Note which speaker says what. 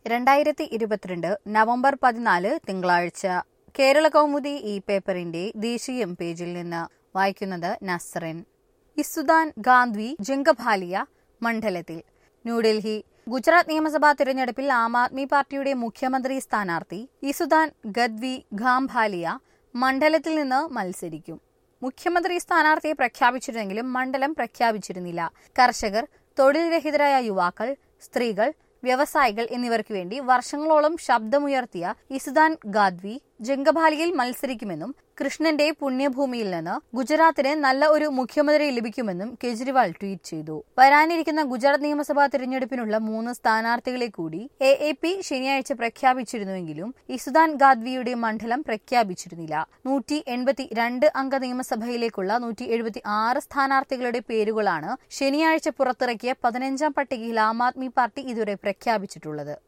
Speaker 1: രണ്ടായിരത്തി ഇരുപത്തിരണ്ട് നവംബർ പതിനാല് തിങ്കളാഴ്ച കേരള കൗമുദി ഈ പേപ്പറിന്റെ ദേശീയം പേജിൽ നിന്ന് വായിക്കുന്നത് നസ്റിൻ ഇസുദാൻ ഗാന്ധി ജംഗഭാലിയ മണ്ഡലത്തിൽ ന്യൂഡൽഹി ഗുജറാത്ത് നിയമസഭാ തിരഞ്ഞെടുപ്പിൽ ആം ആദ്മി പാർട്ടിയുടെ മുഖ്യമന്ത്രി സ്ഥാനാർത്ഥി ഇസുദാൻ ഗദ്വി ഖാംഭാലിയ മണ്ഡലത്തിൽ നിന്ന് മത്സരിക്കും മുഖ്യമന്ത്രി സ്ഥാനാർത്ഥിയെ പ്രഖ്യാപിച്ചിരുന്നെങ്കിലും മണ്ഡലം പ്രഖ്യാപിച്ചിരുന്നില്ല കർഷകർ തൊഴിൽ രഹിതരായ യുവാക്കൾ സ്ത്രീകൾ വ്യവസായികൾ എന്നിവർക്ക് വേണ്ടി വർഷങ്ങളോളം ശബ്ദമുയർത്തിയ ഇസുദാൻ ഗാദ്വി ജംഗഭാലിയിൽ മത്സരിക്കുമെന്നും കൃഷ്ണന്റെ പുണ്യഭൂമിയിൽ നിന്ന് ഗുജറാത്തിന് നല്ല ഒരു മുഖ്യമന്ത്രി ലഭിക്കുമെന്നും കെജ്രിവാൾ ട്വീറ്റ് ചെയ്തു വരാനിരിക്കുന്ന ഗുജറാത്ത് നിയമസഭാ തിരഞ്ഞെടുപ്പിനുള്ള മൂന്ന് സ്ഥാനാർത്ഥികളെ കൂടി എ എ പി ശനിയാഴ്ച പ്രഖ്യാപിച്ചിരുന്നുവെങ്കിലും ഇസുദാൻ ഗാദ്വിയുടെ മണ്ഡലം പ്രഖ്യാപിച്ചിരുന്നില്ല നൂറ്റി എൺപത്തി രണ്ട് അംഗ നിയമസഭയിലേക്കുള്ള നൂറ്റി എഴുപത്തി ആറ് സ്ഥാനാർത്ഥികളുടെ പേരുകളാണ് ശനിയാഴ്ച പുറത്തിറക്കിയ പതിനഞ്ചാം പട്ടികയിൽ ആം ആദ്മി പാർട്ടി ഇതുവരെ പ്രഖ്യാപിച്ചിട്ടുള്ളത്